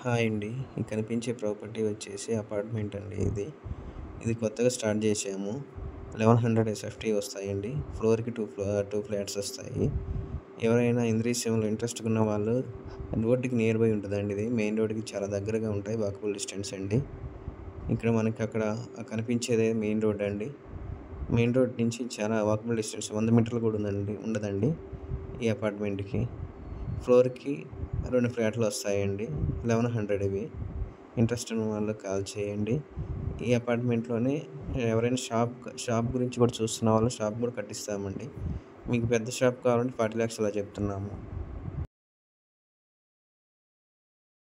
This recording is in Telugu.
హాయ్ అండి ఈ కనిపించే ప్రాపర్టీ వచ్చేసి అపార్ట్మెంట్ అండి ఇది ఇది కొత్తగా స్టార్ట్ చేసాము లెవెన్ హండ్రెడ్ ఎస్ఎఫ్టీ వస్తాయండి ఫ్లోర్కి టూ ఫ్లో టూ ఫ్లాట్స్ వస్తాయి ఎవరైనా ఇంద్రీశ్యంలో ఇంట్రెస్ట్ ఉన్న వాళ్ళు రోడ్డుకి నియర్ బై ఉంటుందండి ఇది మెయిన్ రోడ్డుకి చాలా దగ్గరగా ఉంటాయి వాకబుల్ డిస్టెన్స్ అండి ఇక్కడ మనకి అక్కడ కనిపించేదే మెయిన్ రోడ్ అండి మెయిన్ రోడ్ నుంచి చాలా వాకబుల్ డిస్టెన్స్ వంద మీటర్లు కూడా ఉందండి ఉండదండి ఈ అపార్ట్మెంట్కి ఫ్లోర్కి రెండు ఫ్లాట్లు వస్తాయండి లెవెన్ హండ్రెడ్ ఇవి ఇంట్రెస్ట్ ఉన్న వాళ్ళు కాల్ చేయండి ఈ అపార్ట్మెంట్లోనే ఎవరైనా షాప్ షాప్ గురించి కూడా చూస్తున్న వాళ్ళు షాప్ కూడా కట్టిస్తామండి మీకు పెద్ద షాప్ కావాలంటే ఫార్టీ ల్యాక్స్ అలా చెప్తున్నాము